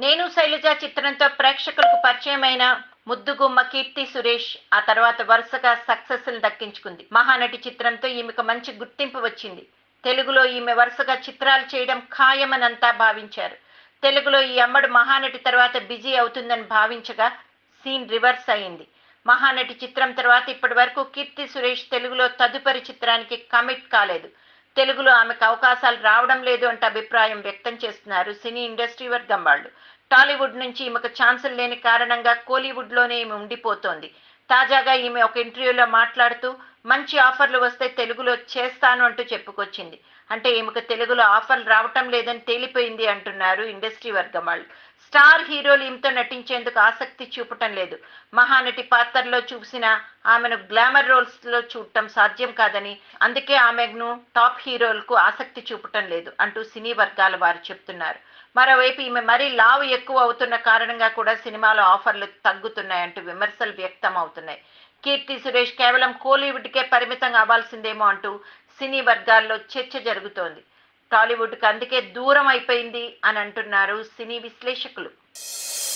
నేను శైలజ చిత్రంతో ప్రేక్షకులకు పరిచయమైన ముద్దుగుమ్మ కీర్తి సురేష్ ఆ తర్వాత వరుసగా సక్సెస్ దక్కించుకుంది మహానటి చిత్రంతో ఈమెకు మంచి గుర్తింపు వచ్చింది తెలుగులో ఈమె వరుసగా చిత్రాలు చేయడం ఖాయమనంతా భావించారు తెలుగులో ఈ అమ్మడు మహానటి తర్వాత బిజీ అవుతుందని భావించగా సీన్ రివర్స్ అయింది మహానటి చిత్రం తర్వాత ఇప్పటి వరకు కీర్తి సురేష్ తెలుగులో తదుపరి చిత్రానికి కమిట్ కాలేదు తెలుగులో ఆమెకు అవకాశాలు రావడం లేదు అంటే అభిప్రాయం వ్యక్తం చేస్తున్నారు సినీ ఇండస్ట్రీ వర్గం వాళ్ళు టాలీవుడ్ నుంచి ఈమెకు ఛాన్సులు లేని కారణంగా కోలీవుడ్లోనే ఈమె ఉండిపోతోంది తాజాగా ఈమె ఒక ఇంటర్వ్యూలో మాట్లాడుతూ మంచి ఆఫర్లు వస్తే తెలుగులో చేస్తాను అంటూ చెప్పుకొచ్చింది అంటే ఈమెకు తెలుగులో ఆఫర్లు రావటం లేదని తేలిపోయింది అంటున్నారు ఇండస్ట్రీ వర్గం వాళ్ళు స్టార్ హీరోలు ఈమెతో నటించేందుకు ఆసక్తి చూపటం లేదు మహానటి పాత్రలో చూసిన ఆమెను గ్లామర్ రోల్స్ లో చూడటం సాధ్యం కాదని అందుకే ఆమెను టాప్ హీరోలకు ఆసక్తి చూపటం లేదు అంటూ సినీ వర్గాల వారు చెప్తున్నారు మరోవైపు ఈమె మరీ లావు ఎక్కువ అవుతున్న కారణంగా కూడా సినిమాలో ఆఫర్లు తగ్గుతున్నాయంటూ విమర్శలు వ్యక్తం అవుతున్నాయి కీర్తి సురేష్ కేవలం కోలీవుడ్కే పరిమితం అవ్వాల్సిందేమో అంటూ సినీ వర్గాల్లో చర్చ జరుగుతోంది టాలీవుడ్కి అందుకే దూరం అయిపోయింది అని అంటున్నారు సినీ విశ్లేషకులు